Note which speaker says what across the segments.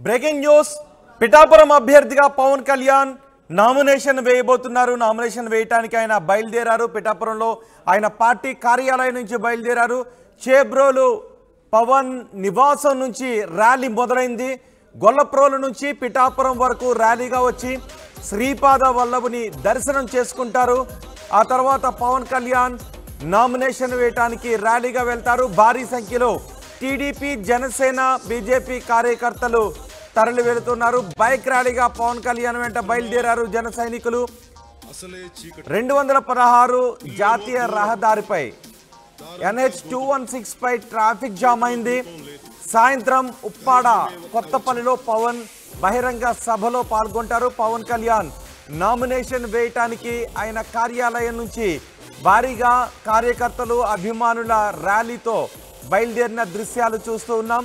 Speaker 1: Breaking news Pithapuram అభ్యర్థిగా Pawan Kalyan nomination వేయబోతున్నారు nomination వేయటానికి ఆయన బయలుదేరారు పిఠాపురంలో ఆయన పార్టీ కార్యాలయం నుంచి బయలుదేరారు చేబ్రోలు పవన్ నివాసం నుంచి ర్యాలీ మొదలైంది గొల్లప్రోలు నుంచి పిఠాపురం వరకు ర్యాలీగా వచ్చి శ్రీపాద వల్లభుని దర్శనం చేసుకుంటారు ఆ తర్వాత పవన్ కళ్యాణ్ నామినేషన్ వేయటానికి ర్యాలీగా వెళ్తారు భారీ సంఖ్యలో టీడీపీ జనసేన బీజేపీ కార్యకర్తలు తరలి వెళుతున్నారు బైక్ ర్యాలీగా పవన్ కళ్యాణ్ వెంట బయలుదేరారు జన సైనికులు రెండు వందల పదహారు జాతీయ రహదారిపై ఎన్హెచ్ టూ వన్ సిక్స్ పై ట్రాఫిక్ జామ్ అయింది సాయంత్రం ఉప్పాడ కొత్తపల్లిలో పవన్ బహిరంగ సభలో పాల్గొంటారు పవన్ కళ్యాణ్ నామినేషన్ వేయటానికి ఆయన కార్యాలయం నుంచి భారీగా కార్యకర్తలు అభిమానుల ర్యాలీతో బయలుదేరిన దృశ్యాలు చూస్తూ ఉన్నాం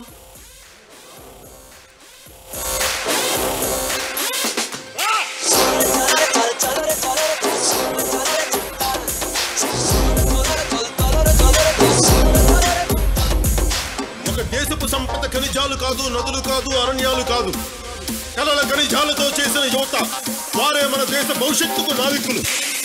Speaker 2: ఒక దేశపు సంపద ఖనిజాలు కాదు నదులు కాదు అరణ్యాలు కాదు కలల ఖనిజాలతో చేసిన యువత వారే మన దేశ భవిష్యత్తుకు నావికులు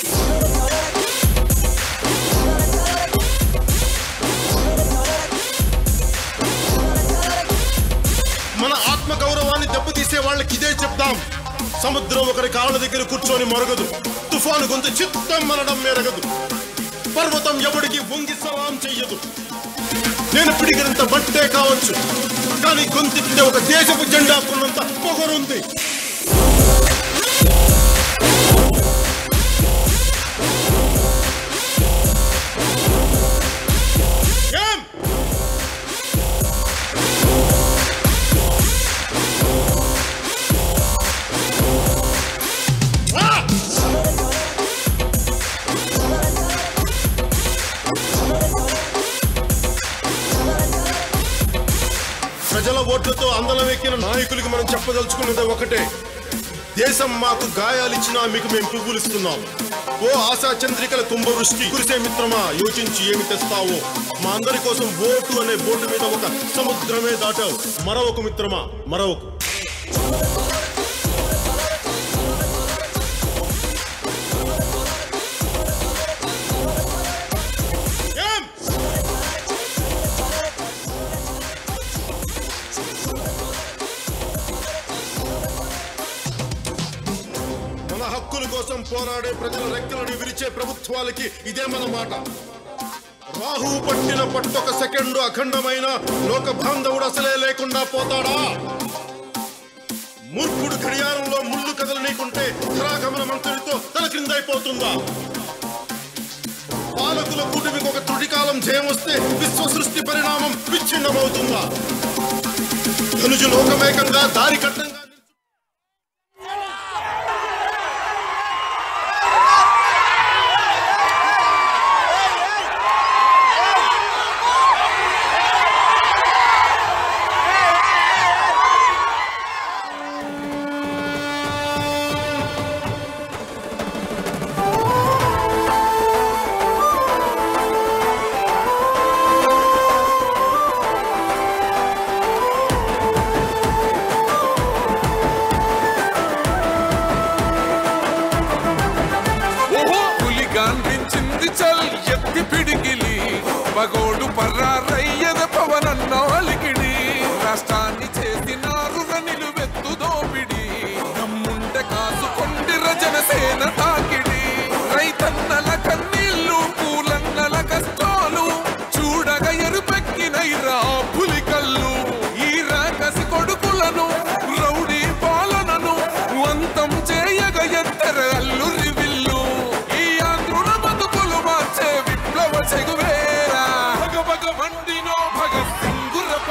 Speaker 2: మన ఆత్మ గౌరవాన్ని దెబ్బతీసే వాళ్ళకి ఇదే చెప్తాం సముద్రం ఒకరి కాళ్ళ దగ్గర కూర్చొని మరగదు తుఫాను గొంతు చిత్తం మనడం మెరగదు పర్వతం ఎవడికి వంగి సలాం చెయ్యదు నేను పిడిగినంత బట్టే కావచ్చు కానీ గొంతెత్తే ఒక దేశపు జెండాకున్నంత పొగరుంది ఏం? ఆ! ప్రజల ఓట్లతో అందలం ఎక్కిన నాయకులకి మనం చెప్పదలుచుకున్నది ఒకటే దేశం మాకు గాయాలిచ్చినా మీకు మేము పువ్వులు ఇస్తున్నాం ఓ ఆశా చంద్రికల కుంభవృష్టి కురిసే మిత్రమా యోచించి ఏమి తెస్తావో మా అందరి కోసం ఓటు అనే బోటు మీద ఒక సముద్రమే దాటావు మరొక మిత్రమా మరొక ఏం? మన హక్కుల కోసం పోరాడే ప్రజల రెక్కలను విరిచే ప్రభుత్వాలకి ఇదే మన మాట రాహు పట్టిన పట్టొక సెకండ్ అఖండమైన లోక బాంధవుడు అసలే లేకుండా పోతాడా మూర్ఖుడు గడియారంలో ముళ్ళు కదలనీకుంటే ధరాగమన మంత్రితో తల క్రిందైపోతుందా పాలకుల కూటమికి ఒక త్రుటికాలం జయం వస్తే విశ్వ సృష్టి పరిణామం విచ్ఛిన్నమవుతుందా ధనుజు లోకమేకంగా దారి కట్టంగా
Speaker 3: పులి గాంధించింది చల్ ఎత్తి పిడికిలి పగోడు పర్రారయ్యద పవనన్న అలికిడి రాష్ట్రాన్ని చేసినారు నిలువెత్తు దోపిడి దమ్ముంటే కాసుకొండిర జనసేన తాకిడి రైతన్నల కన్నీళ్లు పూలన్నల కష్టాలు చూడగ ఎరుపెక్కినైరా పులి కళ్ళు ఈ రాకసి కొడుకులను రౌడీ పాలనను వంతం చేయగ ఎత్తర అల్లురి విల్లు ఈ ఆంధ్రుల బతుకులు మార్చే విప్లవ చెగువేరా భగ భగ మండినో భగత్ సింగుర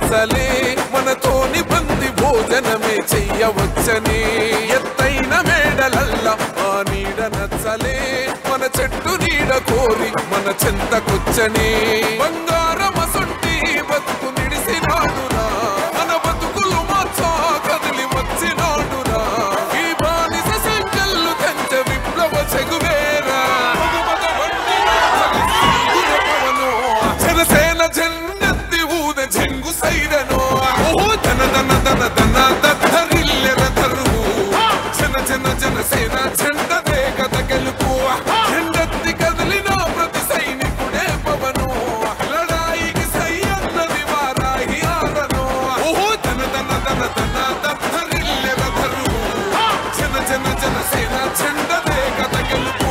Speaker 3: నచ్చలే మనతోని బంది భోజనమే చెయ్యవచ్చని ఎత్తైన మేడలల్ల ఆ నీడ నచ్చలే మన చెట్టు నీడ కోరి మన చెంతకొచ్చని బంగారమసొంటి బతుకు నిడిసినాడురా మన బతుకులు మార్చా కదిలి వచ్చినాడురా ఈ బానిస సంకల్లు కంచ విప్లవ చెగువేరా మగ మగ వండిన గురపవను. జనసేన జెండెత్తి ఊద జంగు సైరను ఓ ధన ధన ధన ధన దద్దరిల్లెర తరువు జన జన జనసేన జెండదే కథ గెలుపు జెండెత్తి కదిలిన ప్రతి సైనికుడే పవను లడాయికి సై అన్నది వారాహి ఆరను ఓ ధన ధన ధన ధన దద్దరిల్లెర తరువు జన జన జనసేన జెండదే కథ గెలుపు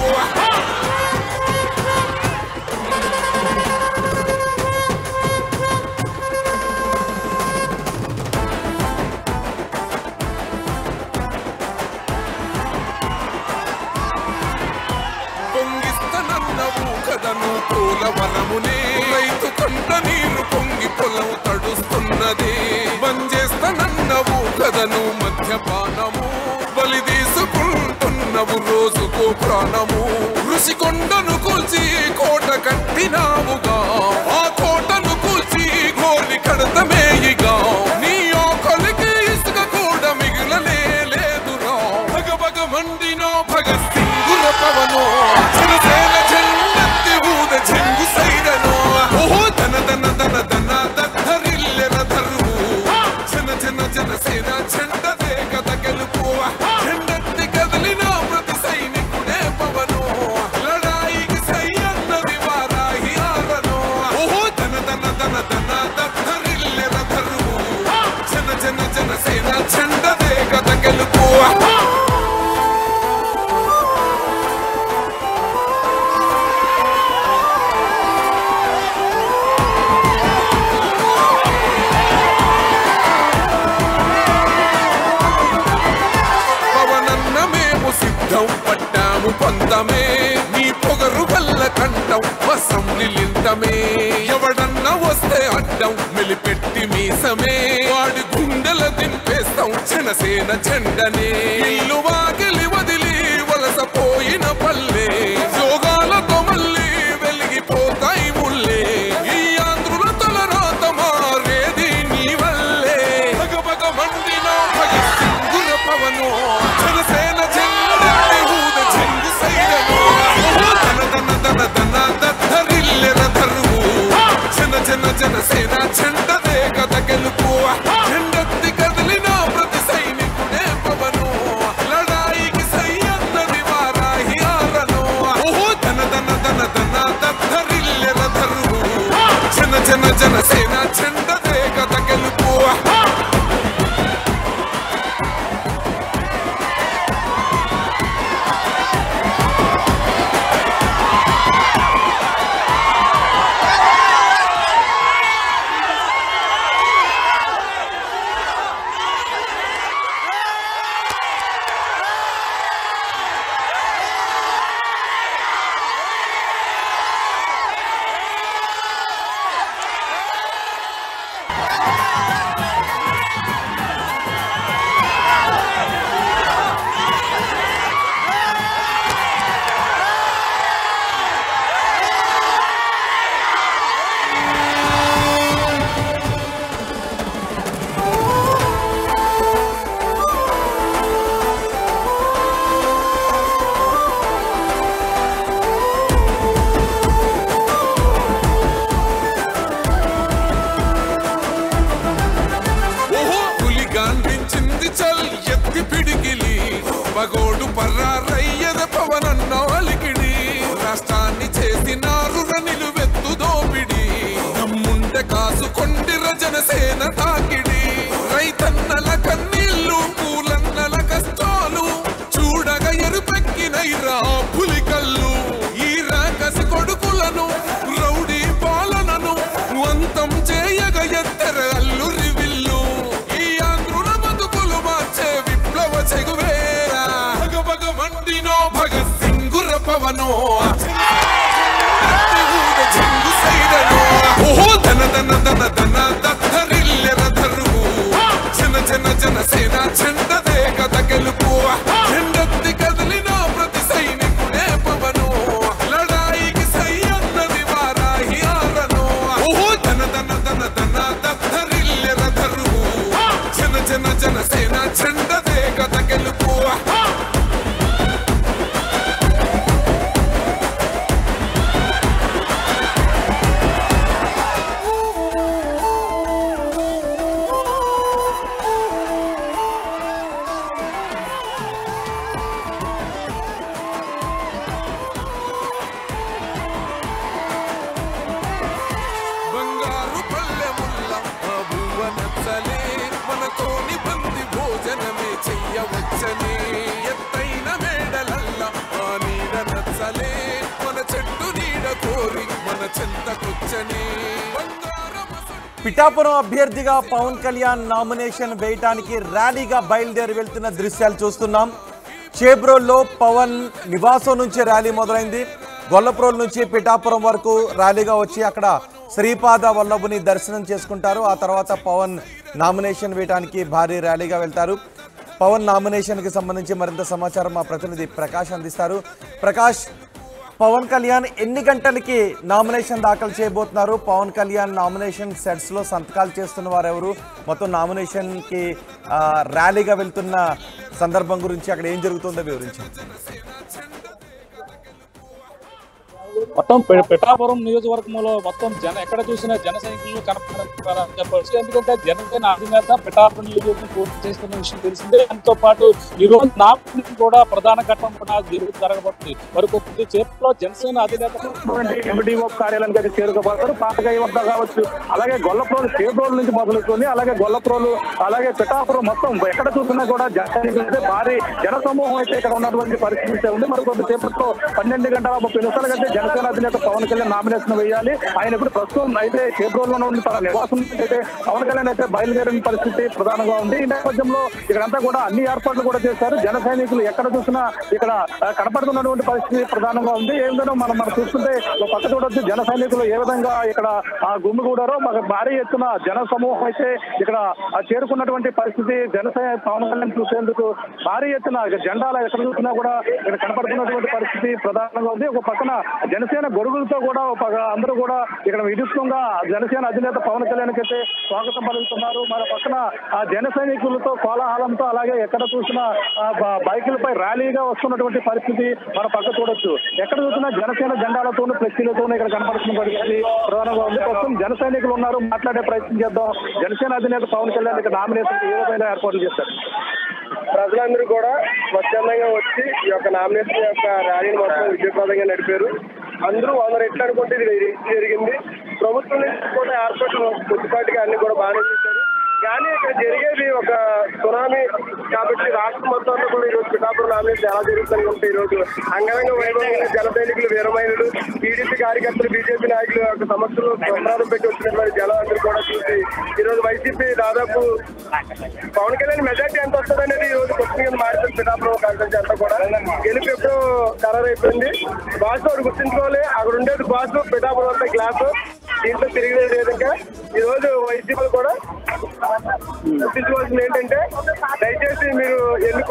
Speaker 3: పొంగిస్తనన్నవు కదను పోలవరమునే రైతు కంట నీరు పొంగి పొలం తడుస్తున్నది బంజేస్తనన్నవు కదను మద్యపానము బలి తీసుకుంటున్నవు రోజుకో ప్రాణము ఋషి కొండను కూల్చి కోట కట్టినావుగా ఆ కోటను కూల్చి గోలి కడతమేయిగా నీ ఆకలికి ఇసుక కూడా మిగిలనే లేదురా భగ భగ మండినో భగత్ సింగుల పవను జనసేన జెండెత్తి ఊద జంగు సైరను ఓహో ధన ధన ధన ధన దద్దరిల్లెర ధరువు జన జన జనసేన జెండదే కథ గెలుపు జెండెత్తి కదిలిన ప్రతి సైనికుడే పవను లడాయికి సై అన్నది వారాహి ఆరను ఓహో ధన ధన ధన ధన దద్దరిల్లెర ధరువు జన జన జనసేన జెండదే కథ గెలుపు పవనన్నమేము సిద్ధం పట్టాము పంతమే నీ పొగరు వల్ల కంఠం వసం నిలింతమే ఎవడన్నా వస్తే అడ్డం మెలిపెట్టి మీసమే వాడి గుండెల దింపేస్తాం జనసేన జెండనే ఇల్లు వాకిలి వదిలి వలస పోయిన పల్లె యోగాలతో మళ్ళీ వెలిగిపోతాయి ముల్లే ఈ ఆంధ్రుల తలరాత మారేది నీ వల్లే భగ భగ మండిన భగత్ సింగుల పవను జనసేన జెండెత్తి ఊద జంగు సైరను ఓ ధన ధన ధన ధన దద్దరిల్లెర ధరువు జన జన జనసేన జెండదే కథ గెలుపు జెండెత్తి కదిలిన ప్రతి సైనికుడే పవను లడాయికి సై అన్నది వారాహి ఆరను ఓ ధన ధన ధన ధన దద్దరిల్లెర ధరువు జన జన జనసేన జెండదే కథ గెలుపు ఓహో పులి గాంధించింది చల్ ఎత్తి పిడికిలి పగోడు పర్రారయ్యద పవనన్న అలికిడి రాష్ట్రాన్ని చేసినారు నిలువెత్తు దోపిడి దమ్ముండ కాసుకొండి రజనసేన తాకిడి రైతన్నల కన్నీళ్ళు పూలన్నల కష్టాలు చూడగ ఎరుపెక్కినైరా పులి కళ్ళు ఈ రాకసి కొడుకులను రౌడీ పాలనను అంతం చేయగ ఎత్తెర అల్లురి విల్లు ఈ ఆంధ్రుల బతుకులు మార్చే విప్లవ చెగువేరా భగ భగ మండినో భగత్ సింగుర పవనో ఊద చెంగు సైరనో ఓహో ధన ధన ధన ధన దద్దరిల్లె చెంతకొచ్చని బంగారమసంటి
Speaker 1: పిఠాపురం అభ్యర్థిగా పవన్ కళ్యాణ్ నామినేషన్ వేయటానికి ర్యాలీగా బయలుదేరి వెళ్తున్న దృశ్యాలు చూస్తున్నాం చేబ్రోల్లో పవన్ నివాసం నుంచి ర్యాలీ మొదలైంది గొల్లప్రోల్ నుంచి పిఠాపురం వరకు ర్యాలీగా వచ్చి అక్కడ శ్రీపాద వల్లభుని దర్శనం చేసుకుంటారు ఆ తర్వాత పవన్ నామినేషన్ వేయడానికి భారీ ర్యాలీగా వెళ్తారు పవన్ నామినేషన్కి సంబంధించి మరింత సమాచారం మా ప్రతినిధి ప్రకాష్ అందిస్తారు ప్రకాష్ పవన్ కళ్యాణ్ ఎన్ని గంటలకి నామినేషన్ దాఖలు చేయబోతున్నారు పవన్ కళ్యాణ్ నామినేషన్ సెట్స్ లో సంతకాలు చేస్తున్న వారు ఎవరు మొత్తం నామినేషన్ కి ఆ, ర్యాలీగా వెళ్తున్న సందర్భం గురించి అక్కడ ఏం జరుగుతుందో వివరించండి
Speaker 4: మొత్తం పి- పిఠాపురం నియోజకవర్గంలో మొత్తం జన ఎక్కడ చూసినా జన సైనికులు కనపడాలని చెప్పవచ్చు ఎందుకంటే జనసేన అధినేత పిఠాపురం నియోజకవర్గం పూర్తి చేస్తున్న విషయం తెలిసిందే దాంతో పాటు ఈ రోజు నామినేషన్ కూడా ప్రధాన ఘట్టం కూడా జరుగు జరగబోతుంది మరి కొద్ది చేపట్లో జనసేన అధినేత ఎండిఓ కార్యాలయానికి అయితే చేరుకోబోతారు పాతగా వద్ద కావచ్చు అలాగే గొల్లప్రోలు చేబ్రోలు నుంచి మొదలుకొని అలాగే గొల్లప్రోలు అలాగే పిఠాపురం మొత్తం ఎక్కడ చూసినా కూడా జన సైనికులు అయితే భారీ జన సమూహం అయితే ఇక్కడ ఉన్నటువంటి పరిస్థితి అయితే ఉంది మరి కొద్ది సేపట్లో పన్నెండు గంటల ముప్పై నిమిషాల కంటే జనసేన అధినేత పవన్ కళ్యాణ్ నామినేషన్ వేయాలి ఆయన ఇప్పుడు ప్రస్తుతం అయితే చేబ్రోల్లో ఉండి తన నివాసం నుంచి అయితే పవన్ కళ్యాణ్ అయితే బయలుదేరిన పరిస్థితి ప్రధానంగా ఉంది ఈ నేపథ్యంలో ఇక్కడంతా కూడా అన్ని ఏర్పాట్లు కూడా చేశారు జన సైనికులు ఎక్కడ చూసినా ఇక్కడ ఆ, కనపడుతున్నటువంటి పరిస్థితి ప్రధానంగా ఉంది ఏంటో మనం మనం చూస్తుంటే ఒక పక్క చూడొచ్చు జన సైనికులు ఏ విధంగా ఇక్కడ ఆ గుమ్మిగూడారో మాకు భారీ ఎత్తున జన సమూహం అయితే ఇక్కడ ఆ, చేరుకున్నటువంటి పరిస్థితి జనసేన పవన్ కళ్యాణ్ చూసేందుకు భారీ ఎత్తున ఇక జెండాలు ఎక్కడ చూసినా కూడా ఇక్కడ కనపడుతున్నటువంటి పరిస్థితి ప్రధానంగా ఉంది ఒక పక్కన జనసేన గొడుగులతో కూడా ఒక పక్క అందరూ కూడా ఇక్కడ విద్యుత్వంగా జనసేన అధినేత పవన్ కళ్యాణ్ అయితే స్వాగతం పలుకుతున్నారు మరో పక్కన ఆ జన సైనికులతో కోలాహలంతో అలాగే ఎక్కడ చూసినా ఆ బ- బైకులపై ర్యాలీగా వస్తున్నటువంటి పరిస్థితి మన పక్క చూడొచ్చు ఎక్కడ చూసినా జనసేన జెండాలతోనూ ఫ్లెక్సీలతోనూ ఇక్కడ కనపడుతున్న పరిస్థితి ప్రధానంగా ఉంది ప్రస్తుతం జన సైనికులు ఉన్నారు మాట్లాడే ప్రయత్నం చేద్దాం జనసేన అధినేత పవన్ కళ్యాణ్ ఇక్కడ నామినేషన్ ఏ విధమైన ఏర్పాట్లు చేస్తారు
Speaker 5: ప్రజలందరూ కూడా స్వచ్ఛందంగా వచ్చి ఈ యొక్క నామినేషన్ యొక్క ర్యాలీని మొత్తం విజయప్రదంగా నడిపారు అందరూ వంద రెట్లు అనుకుంటే ఇది జరిగింది ప్రభుత్వం నుంచి కూడా ఏర్పాట్లు కొద్దిపాటిగా అన్ని కూడా బాగానే చేశారు కానీ ఇక్కడ జరిగేది ఒక సునామీ కాబట్టి రాష్ట్రం మొత్తంలో కూడా ఈరోజు పిఠాపురం నామినేషన్ ఎలా జరుగుతుంది అంటే ఈరోజు అంగరంగ వైభవంగా జన సైనికులు వీరమైనలు టీడీపీ కార్యకర్తలు బీజేపీ నాయకులు యొక్క సమస్యలు సంబరాలు పెట్టి వచ్చినటువంటి జనం అందరూ కూడా చూసి ఈరోజు వైసీపీ దాదాపు పవన్ కళ్యాణ్ మెజార్టీ ఎంత వస్తుంది అనేది ఈ రోజు క్వశ్చన్ కింద మారుతుంది పిఠాపురం కాన్ఫరెన్స్ అంతా కూడా గెలుపు ఎప్పుడో ఖరారు అయిపోయింది బాస్ వాడు గుర్తుంచుకోవాలి అక్కడ ఉండేది బాస్ పిఠాపురం అంతా గ్లాసు దీంట్లో తిరిగిలేదు ఇంకా ఈ రోజు వైసీపీ కూడా గుర్తించుకోవాల్సింది ఏంటంటే దయచేసి మీరు ఎన్నుకో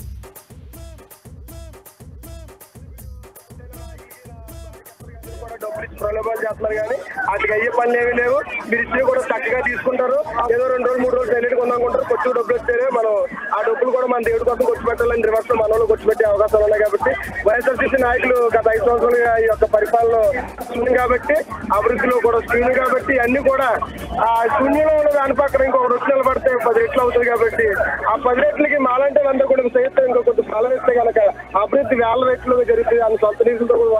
Speaker 5: కూడా డబ్బులు ఇచ్చి ప్రలోభాలు చేస్తున్నారు కానీ వాటికి అయ్యే పనులు ఏమీ లేవు మీరు ఇచ్చి కూడా చక్కగా తీసుకుంటారు ఏదో రెండు రోజులు మూడు రోజులు సైలెంట్ కొందాకుంటారు కొద్ది డబ్బులు వచ్చారే మనం ఆ డబ్బులు కూడా మన దేవుడి కోసం ఖర్చు పెట్టాలని రివర్స్ మన వాళ్ళు ఖర్చు పెట్టే అవకాశాలు ఉన్నాయి కాబట్టి వైఎస్ఆర్సీసీ నాయకులు గత ఐదు సంవత్సరాలుగా ఈ యొక్క పరిపాలన శూన్యం కాబట్టి అభివృద్ధిలో కూడా శూన్యం కాబట్టి అన్ని కూడా ఆ శూన్యంలో ఉన్న దాని పక్కన ఇంకొక వచ్చి నిలబడితే పది రెట్లు అవుతుంది కాబట్టి ఆ పది రెట్లకి మాలంటే అందరూ కూడా సైతం ఇంకో కొంచెం స్థలం ఇస్తే కనుక అభివృద్ధి వేల రెట్లు జరుగుతుంది అని సొంత నిధులతో కూడా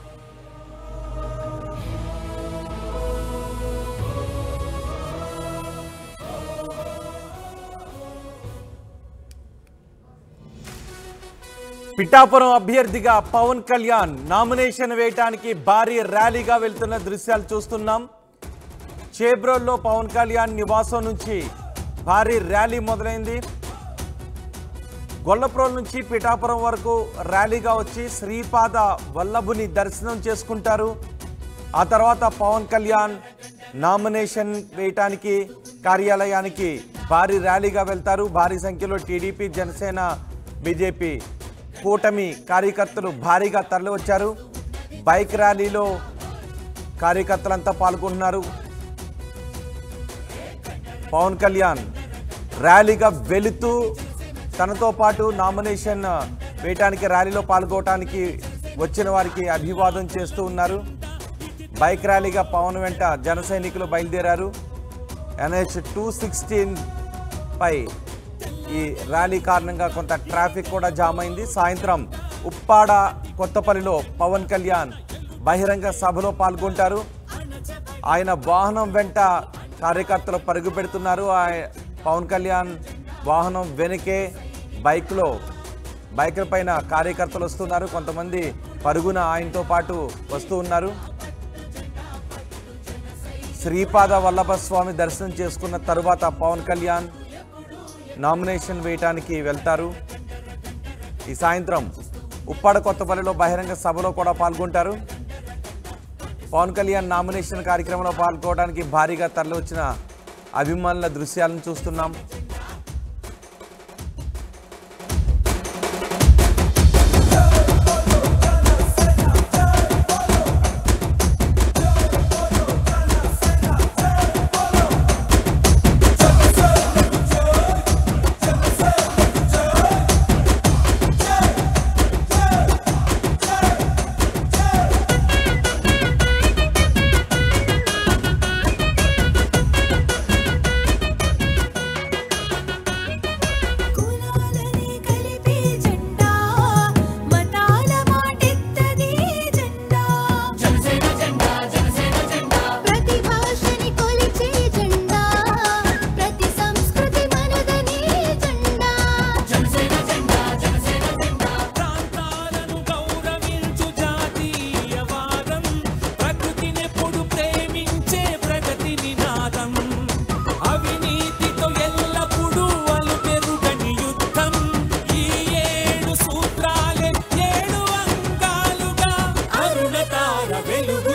Speaker 1: పిఠాపురం అభ్యర్థిగా పవన్ కళ్యాణ్ నామినేషన్ వేయటానికి భారీ ర్యాలీగా వెళ్తున్న దృశ్యాలు చూస్తున్నాం చేబ్రోల్లో పవన్ కళ్యాణ్ నివాసం నుంచి భారీ ర్యాలీ మొదలైంది గొల్లప్రోల్ నుంచి పిఠాపురం వరకు ర్యాలీగా వచ్చి శ్రీపాద వల్లభుని దర్శనం చేసుకుంటారు ఆ తర్వాత పవన్ కళ్యాణ్ నామినేషన్ వేయటానికి కార్యాలయానికి భారీ ర్యాలీగా వెళ్తారు భారీ సంఖ్యలో టీడీపీ జనసేన బీజేపీ కూటమి కార్యకర్తలు భారీగా తరలివచ్చారు బైక్ ర్యాలీలో కార్యకర్తలంతా పాల్గొంటున్నారు పవన్ కళ్యాణ్ ర్యాలీగా వెళుతూ తనతో పాటు నామినేషన్ వేయటానికి ర్యాలీలో పాల్గొనడానికి వచ్చిన వారికి అభివాదం చేస్తూ ఉన్నారు బైక్ ర్యాలీగా పవన్ వెంట జన సైనికులు బయలుదేరారు ఎన్హెచ్ టూ సిక్స్టీన్ పై ఈ ర్యాలీ కారణంగా కొంత ట్రాఫిక్ కూడా జామ్ అయింది సాయంత్రం ఉప్పాడ కొత్తపల్లిలో పవన్ కళ్యాణ్ బహిరంగ సభలో పాల్గొంటారు ఆయన వాహనం వెంట కార్యకర్తలు పరుగు పెడుతున్నారు ఆయ- పవన్ కళ్యాణ్ వాహనం వెనుకే బైక్లో బైకుల పైన కార్యకర్తలు వస్తున్నారు కొంతమంది పరుగున ఆయనతో పాటు వస్తూ ఉన్నారు శ్రీపాద వల్లభ స్వామి దర్శనం చేసుకున్న తరువాత పవన్ కళ్యాణ్ నామినేషన్ వేయటానికి వెళ్తారు ఈ సాయంత్రం ఉప్పాడ కొత్తపల్లిలో బహిరంగ సభలో కూడా పాల్గొంటారు పవన్ కళ్యాణ్ నామినేషన్ కార్యక్రమంలో పాల్గొనడానికి భారీగా తరలివచ్చిన అభిమానుల దృశ్యాలను చూస్తున్నాం
Speaker 6: కులాలని కలిపే జెండా మతాల మాటెత్తది జెండా జనసేన జెండా జనసేన జెండా ప్రతి భాషని కొలిచే జెండా ప్రతి సంస్కృతి మనదని జెండా జనసేన జెండా జనసేన జెండా
Speaker 7: ప్రాంతాలను గౌరవించు జాతీయవాదం ప్రకృతినెప్పుడు ప్రేమించే ప్రగతి నినాదం అవినీతితో ఎల్లప్పుడూ అలు పెరుగని యుద్ధం ఈ ఏడు సూత్రాలే ఏడు అంగాలుగా అరుణతార వెలుగు